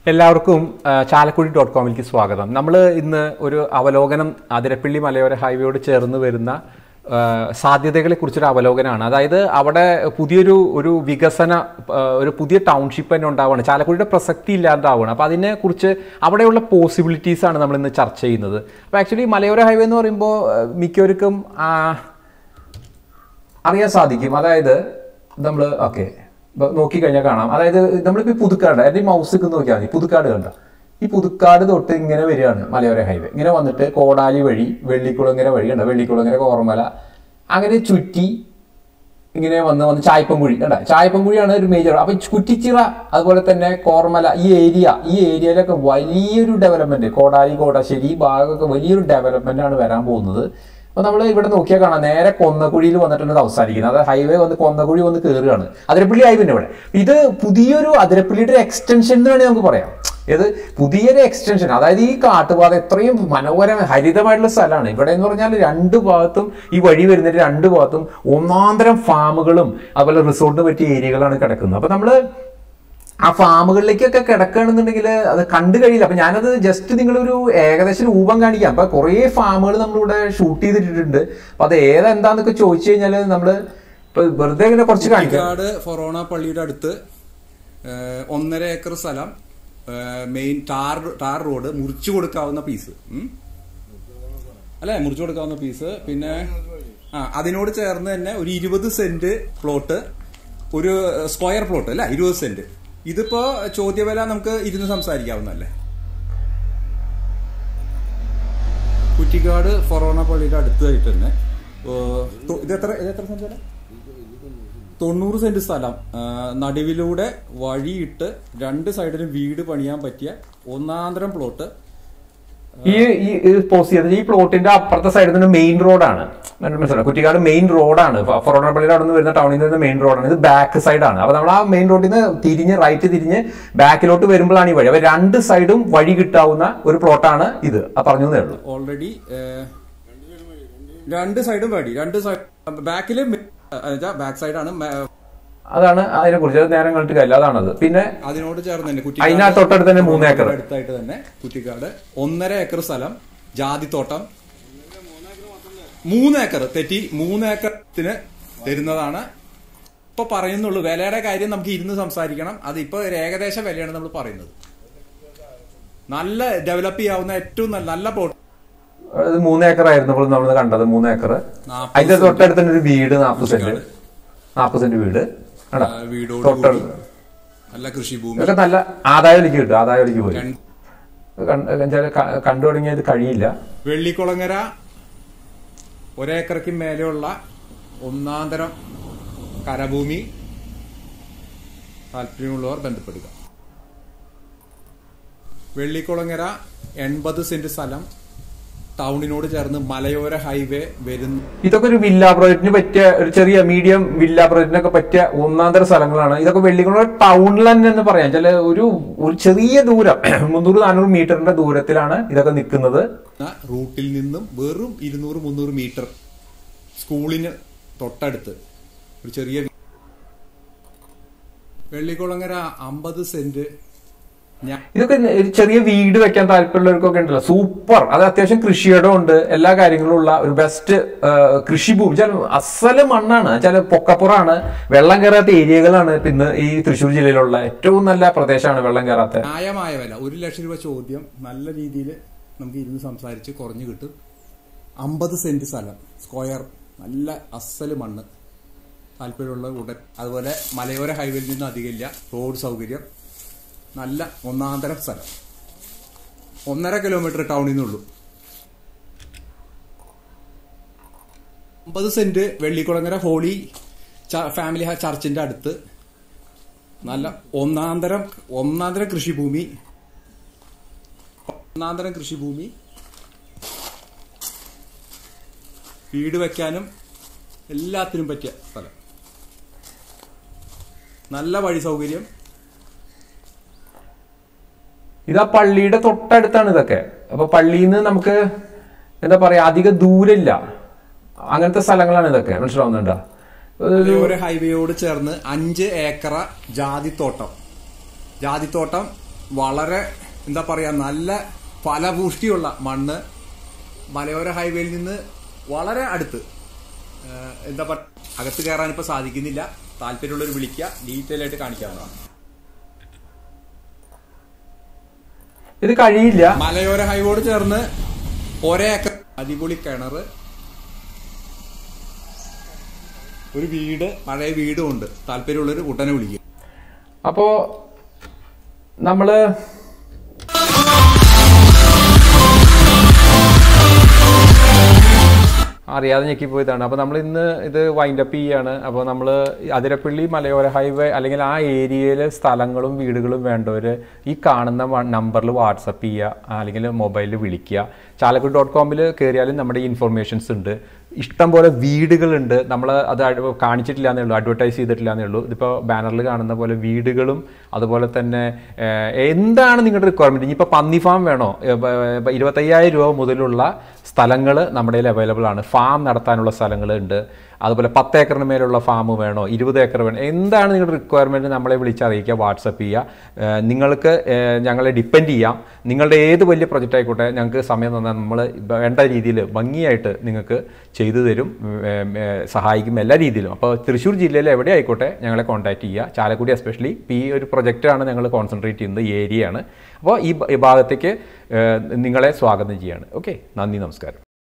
എല്ലാവർക്കും ആ, ചാലക്കുടി ഡോട്ട് കോമിലേക്ക് സ്വാഗതം നമ്മൾ ഇന്ന് ഒരു അവലോകനം അതിരപ്പള്ളി മലയോര ഹൈവേയോട് ചേർന്ന് വരുന്ന ആ, സാധ്യതകളെ കുറിച്ചൊരു അവലോകനമാണ് അതായത് അവിടെ പുതിയൊരു ഒരു വികസന ആ, ഒരു പുതിയ ടൗൺഷിപ്പ് തന്നെ ഉണ്ടാവുകയാണ് ചാലക്കുടിയുടെ പ്രസക്തി ഇല്ലാണ്ടാവുകയാണ് അപ്പോൾ അതിനെ കുറിച്ച് അവിടെയുള്ള പോസിബിലിറ്റീസ് ആണ് നമ്മൾ ഇന്ന് ചർച്ച ചെയ്യുന്നത് അപ്പോൾ ആക്ച്വലി മലയോര ഹൈവേ എന്ന് പറയുമ്പോൾ ആ, മിക്കവർക്കും ആ, അറിയാൻ സാധിക്കും അതായത് നമ്മൾ ഓക്കെ നോക്കിക്കഴിഞ്ഞാൽ കാണാം അതായത് നമ്മളിപ്പോൾ പുതുക്കാട് എൻ്റെ ഈ മൗസ് നോക്കിയാൽ മതി പുതുക്കാട് കണ്ട ഈ പുതുക്കാട് തൊട്ട് ഇങ്ങനെ വരികയാണ് മലയോര ഹൈവേ ഇങ്ങനെ വന്നിട്ട് കോടാലി വഴി വെള്ളിക്കുളങ്ങര വഴി കണ്ട വെള്ളിക്കുളങ്ങര കോർമല അങ്ങനെ ചുറ്റി ഇങ്ങനെ വന്ന് വന്ന് ചായപ്പൻകുഴി കണ്ട ചായപ്പൻകുഴിയാണ് ഒരു മേജർ അപ്പൊ കുറ്റിച്ചിറ അതുപോലെ തന്നെ കോർമല ഈ ഏരിയ ഈ ഏരിയയിലൊക്കെ വലിയൊരു ഡെവലപ്മെന്റ് കോടാലി കോടാശ്ശേരി ഈ ഭാഗമൊക്കെ വലിയൊരു ഡെവലപ്മെന്റ് ആണ് വരാൻ പോകുന്നത് അപ്പൊ നമ്മൾ ഇവിടെ നോക്കിയാൽ കാണാം നേരെ കൊന്നക്കുഴിയിൽ വന്നിട്ടാണ് ഇത് അവസാനിക്കുന്നത് അതായത് ഹൈവേ വന്ന് കൊന്നക്കുഴി വന്ന് കയറുകയാണ് അതിരപ്പള്ളി ഹൈവേ ഇവിടെ ഇത് പുതിയൊരു അതിരപ്പള്ളിയുടെ ഒരു എക്സ്റ്റൻഷൻ എന്ന് വേണമെങ്കിൽ നമുക്ക് പറയാം ഇത് പുതിയൊരു എക്സ്റ്റൻഷൻ അതായത് ഈ കാട്ടുപാത എത്രയും മനോഹര ഹരിതമായിട്ടുള്ള സ്ഥലമാണ് ഇവിടെ എന്ന് പറഞ്ഞാൽ രണ്ട് ഭാഗത്തും ഈ വഴി വരുന്നതിന്റെ രണ്ട് ഭാഗത്തും ഒന്നാന്തരം ഫാമുകളും അതുപോലെ റിസോർട്ടിന് പറ്റിയ ഏരിയകളാണ് കിടക്കുന്നത് അപ്പൊ നമ്മള് ആ ഫാമുകളിലേക്കൊക്കെ കിടക്കുകയാണെന്നുണ്ടെങ്കിൽ അത് കണ്ടു കഴിയില്ല അപ്പൊ ഞാനത് ജസ്റ്റ് നിങ്ങളൊരു ഏകദേശം രൂപം കാണിക്കാം അപ്പൊ കുറേ ഫാമുകൾ നമ്മളിവിടെ ഷൂട്ട് ചെയ്തിട്ടുണ്ട് അപ്പൊ അത് ഏതെന്താന്നൊക്കെ ചോദിച്ചു കഴിഞ്ഞാൽ നമ്മള് ഇപ്പൊ വെറുതെ ഇങ്ങനെ കുറച്ച് കാണിക്കാം കുറ്റിക്കാട് ഫൊറോണ പള്ളിയുടെ അടുത്ത് ഏഹ്, ഒന്നര ഏക്കർ സ്ഥലം ഏഹ്, മെയിൻ ടാർ ടാർ റോഡ് മുറിച്ചു കൊടുക്കാവുന്ന പീസ് ഉം? അല്ലേ മുറിച്ചു കൊടുക്കാവുന്ന പീസ് പിന്നെ ആ അതിനോട് ചേർന്ന് തന്നെ ഒരു ഇരുപത് സെന്റ് പ്ലോട്ട് ഒരു സ്ക്വയർ പ്ലോട്ട് അല്ല ഇരുപത് സെന്റ് ഇതിപ്പോ ചോദ്യവില നമുക്ക് ഇരുന്ന് സംസാരിക്കാവുന്നല്ലേ കുറ്റിക്കാട് ഫൊറോണ പള്ളിയുടെ അടുത്തായിട്ട് തന്നെ ഏഹ്, തൊ- ഇത് എത്ര ഇത് എത്ര സെന്റ് തൊണ്ണൂറ് സെന്റ് സ്ഥലം ആ, നടുവിലൂടെ വഴിയിട്ട് രണ്ട് സൈഡിലും വീട് പണിയാൻ പറ്റിയ ഒന്നാന്തരം പ്ലോട്ട് ഈ ഈ പോസ്റ്റ് ചെയ്തത് ഈ പ്ലോട്ടിന്റെ അപ്പുറത്തെ സൈഡിൽ നിന്ന് മെയിൻ റോഡാണ് മനസ്സിലായി കുറ്റിക്കാട് മെയിൻ റോഡാണ് ഫൊറോണപ്പള്ളിയുടെ അവിടെ നിന്ന് വരുന്ന ടൗണിൽ നിന്ന് വരുന്ന മെയിൻ റോഡാണ് ഇത് ബാക്ക് സൈഡാണ് അപ്പൊ നമ്മൾ ആ മെയിൻ റോഡിൽ നിന്ന് തിരിഞ്ഞ് റൈറ്റ് തിരിഞ്ഞ് ബാക്കിലോട്ട് വരുമ്പോഴാണ് ഈ വഴി അപ്പൊ രണ്ട് സൈഡും വഴി കിട്ടാവുന്ന ഒരു പ്ലോട്ടാണ് ഇത് ആ പറഞ്ഞു തന്നേ ഉള്ളൂ ഓൾറെഡി രണ്ട് സൈഡും വഴി രണ്ട് സൈഡ് ബാക്കില് ബാക്ക് സൈഡാണ് അതാണ് അതിനെ കുറിച്ച് നേരം കണ്ടിട്ട് കാര്യമില്ല അതാണത് പിന്നെ അതിനോട് ചേർന്ന് തന്നെ അതിനകത്ത് തൊട്ടടുത്ത് തന്നെ മൂന്ന് ഏക്കർ. അടുത്തായിട്ട് തന്നെ കുറ്റിക്കാട് ഒന്നര ഏക്കർ സ്ഥലം ജാതിത്തോട്ടം മൂന്ന് ഏക്കർ തെറ്റി മൂന്ന് ഏക്കറത്തിന് തരുന്നതാണ് ഇപ്പൊ പറയുന്നുള്ളൂ വിലയുടെ കാര്യം നമുക്ക് ഇരുന്ന് സംസാരിക്കണം അത് ഇപ്പൊ ഒരു ഏകദേശ വിലയാണ് നമ്മൾ പറയുന്നത് നല്ല ഡെവലപ്പ് ചെയ്യാവുന്ന ഏറ്റവും നല്ല നല്ല പ്ലോട്ട് ഇത് മൂന്ന് ഏക്കർ ആയിരുന്നു ഇപ്പോൾ നമ്മൾ കണ്ടത് മൂന്ന് ഏക്കർ നാപ്പത് അതിന്റെ തൊട്ടടുത്ത് തന്നെ ഒരു വീട് നാൽപ്പത് സെന്റ് നാൽപ്പത് സെന്റ് വീട് കണ്ടോ? വീടോട് തൊട്ടടുത്ത് നല്ല കൃഷിഭൂമി ഇതൊക്കെ നല്ല ആദായത്തിലേക്ക് കിട്ടും ആദായത്തിലേക്ക് പോയി രണ്ട് കണ്ട് കണ്ടു തുടങ്ങിയത് കഴിയില്ല വെള്ളിക്കുളങ്ങര ഒരേക്കറയ്ക്ക് മേലെയുള്ള ഒന്നാന്തരം കരഭൂമി താല്പര്യമുള്ളവർ ബന്ധപ്പെടുക വെള്ളിക്കുളങ്ങര എൺപത് സെന്റ് സ്ഥലം ടൗണിനോട് ചേർന്ന് മലയോര ഹൈവേ വരുന്ന ഇതൊക്കെ ഒരു വില്ല പ്രോജക്റ്റിന് പറ്റിയ ഒരു ചെറിയ മീഡിയം വില്ല പ്രോജക്റ്റിനൊക്കെ പറ്റിയ ഒന്നാന്തര സ്ഥലങ്ങളാണ് ഇതൊക്കെ വെള്ളിക്കുളം ടൗണിൽ തന്നെ എന്ന് പറയാം ചില ഒരു ഒരു ചെറിയ ദൂരം മുന്നൂറ് നാനൂറ് മീറ്ററിന്റെ ദൂരത്തിലാണ് ഇതൊക്കെ നിൽക്കുന്നത് റൂട്ടിൽ നിന്നും വെറും ഇരുന്നൂറ് മുന്നൂറ് മീറ്റർ സ്കൂളിന് തൊട്ടടുത്ത് ഒരു ചെറിയ വീ- വെള്ളിക്കുളങ്ങര അമ്പത് സെന്റ് ഞാൻ ഇതൊക്കെ ഒരു ചെറിയ വീട് വെക്കാൻ താല്പര്യമുള്ളവർക്കൊക്കെ ഉണ്ടല്ലോ സൂപ്പർ അത് അത്യാവശ്യം കൃഷിയിടം ഉണ്ട് എല്ലാ കാര്യങ്ങളും ഉള്ള ഒരു ബെസ്റ്റ് കൃഷിഭൂമി ചില അസല് മണ്ണാണ് ചില പൊക്കപ്പുറാണ് വെള്ളം കയറാത്ത ഏരിയകളാണ് ഇപ്പൊ ഇന്ന് ഈ തൃശ്ശൂർ ജില്ലയിലുള്ള ഏറ്റവും നല്ല പ്രദേശമാണ് വെള്ളം കയറാത്ത ന്യായമായ വില ഒരു ലക്ഷം രൂപ ചോദ്യം നല്ല രീതിയിൽ നമുക്ക് ഇരുന്ന് സംസാരിച്ച് കുറഞ്ഞു കിട്ടും അമ്പത് സെന്റ് സ്ഥലം സ്ക്വയർ നല്ല അസല് മണ്ണ് താല്പര്യമുള്ള ഉടൻ അതുപോലെ മലയോര ഹൈവേയിൽ നിന്ന് അധികമില്ല റോഡ് സൗകര്യം നല്ല ഒന്നാന്തരം സ്ഥലം ഒന്നര കിലോമീറ്റർ ടൗണിൽ നിന്നുള്ളൂ അമ്പത് സെന്റ് വെള്ളിക്കുളങ്ങര ഹോളി ച- ഫാമിലി ഹ- ചർച്ചിന്റെ അടുത്ത് നല്ല ഒന്നാന്തരം ഒന്നാന്തരം കൃഷിഭൂമി ഒന്നാന്തരം കൃഷിഭൂമി വീട് വെക്കാനും എല്ലാത്തിനും പറ്റിയ സ്ഥലം നല്ല വഴി സൗകര്യം ഇത് ആ പള്ളിയുടെ തൊട്ടടുത്താണ് ഇതൊക്കെ അപ്പൊ പള്ളിയിൽ നിന്ന് നമുക്ക് എന്താ പറയാ അധിക ദൂരമില്ല അങ്ങനത്തെ സ്ഥലങ്ങളാണ് ഇതൊക്കെ മനസ്സിലാവുന്നുണ്ടോ ഒരു ഒരു ഹൈവേയോട് ചേർന്ന് അഞ്ച് ഏക്കറ ജാതിത്തോട്ടം ജാതിത്തോട്ടം വളരെ എന്താ പറയാ നല്ല ഫലപുഷ്ടിയുള്ള മണ്ണ് മലയോര ഹൈവേയിൽ നിന്ന് വളരെ അടുത്ത് ഏഹ്, എന്താ പറയുക അകത്ത് കയറാൻ ഇപ്പൊ സാധിക്കുന്നില്ല താല്പര്യമുള്ളവർ വിളിക്കുക ഡീറ്റെയിൽ ആയിട്ട് കാണിക്കാവുന്നതാണ് ഇത് കഴിയില്ല മലയോര ഹൈവോട് ചേർന്ന് ഒരേക്കർ അടിപൊളി കിണർ ഒരു വീട് പഴയ വീടും ഉണ്ട് താല്പര്യമുള്ളവർ ഉടനെ വിളിക്കും അപ്പോ നമ്മള് അറിയാതെ ഞെക്കിപ്പോയതാണ് അപ്പോൾ നമ്മൾ ഇന്ന് ഇത് വൈൻഡപ്പ് ചെയ്യാണ് അപ്പോൾ നമ്മൾ അതിരപ്പള്ളി മലയോര ഹൈവേ അല്ലെങ്കിൽ ആ ഏരിയയിലെ സ്ഥലങ്ങളും വീടുകളും വേണ്ടവർ ഈ കാണുന്ന നമ്പറിൽ വാട്സപ്പ് ചെയ്യുക അല്ലെങ്കിൽ മൊബൈലിൽ വിളിക്കുക ചാലക്കുടി ഡോട്ട് കോമിൽ കയറിയാലും നമ്മുടെ ഈ ഇൻഫർമേഷൻസ് ഉണ്ട് ഇഷ്ടംപോലെ വീടുകളുണ്ട് നമ്മൾ അത് അഡ് കാണിച്ചിട്ടില്ല എന്നേ ഉള്ളൂ അഡ്വർടൈസ് ചെയ്തിട്ടില്ല എന്നേ ഉള്ളൂ ഇതിപ്പോൾ ബാനറിൽ കാണുന്ന പോലെ വീടുകളും അതുപോലെ തന്നെ ഏഹ്, എന്താണ് നിങ്ങളുടെ റിക്വയർമെൻറ്റ് ഇനിയിപ്പോൾ പന്നി ഫാം വേണോ ഏഹ്, ബ- ബ- ഇരുപത്തയ്യായിരം രൂപ മുതലുള്ള സ്ഥലങ്ങൾ നമ്മുടെ കയ്യിൽ അവൈലബിൾ ആണ് ഫാം നടത്താനുള്ള സ്ഥലങ്ങൾ ഉണ്ട് അതുപോലെ പത്ത് ഏക്കറിന് മേലുള്ള ഫാം വേണോ ഇരുപത് ഏക്കർ വേണോ എന്താണ് നിങ്ങളുടെ റിക്വയർമെൻറ്റ് നമ്മളെ വിളിച്ചറിയിക്കുക വാട്സപ്പ് ചെയ്യുക ഏഹ്, നിങ്ങൾക്ക് ഏഹ്, ഞങ്ങളെ ഡിപ്പെൻഡ് ചെയ്യാം നിങ്ങളുടെ ഏത് വലിയ പ്രൊജക്റ്റ് ആയിക്കോട്ടെ ഞങ്ങൾക്ക് സമയം തന്നാൽ നമ്മൾ വേണ്ട രീതിയിൽ ഭംഗിയായിട്ട് നിങ്ങൾക്ക് ചെയ്തു തരും ഏം, ഏ, സഹായിക്കും എല്ലാ രീതിയിലും അപ്പോൾ തൃശ്ശൂർ ജില്ലയിൽ എവിടെ ആയിക്കോട്ടെ ഞങ്ങളെ കോൺടാക്ട് ചെയ്യുക ചാലക്കുടി എസ്പെഷ്യലി ഇപ്പോൾ ഈ ഒരു പ്രൊജക്റ്റാണ് ഞങ്ങൾ കോൺസെൻട്രേറ്റ് ചെയ്യുന്നത് ഈ ഏരിയയാണ് അപ്പോൾ ഈ ഭ- ഈ ഭാഗത്തേക്ക് ഏ, നിങ്ങളെ സ്വാഗതം ചെയ്യാണ് ഓക്കെ നന്ദി നമസ്കാരം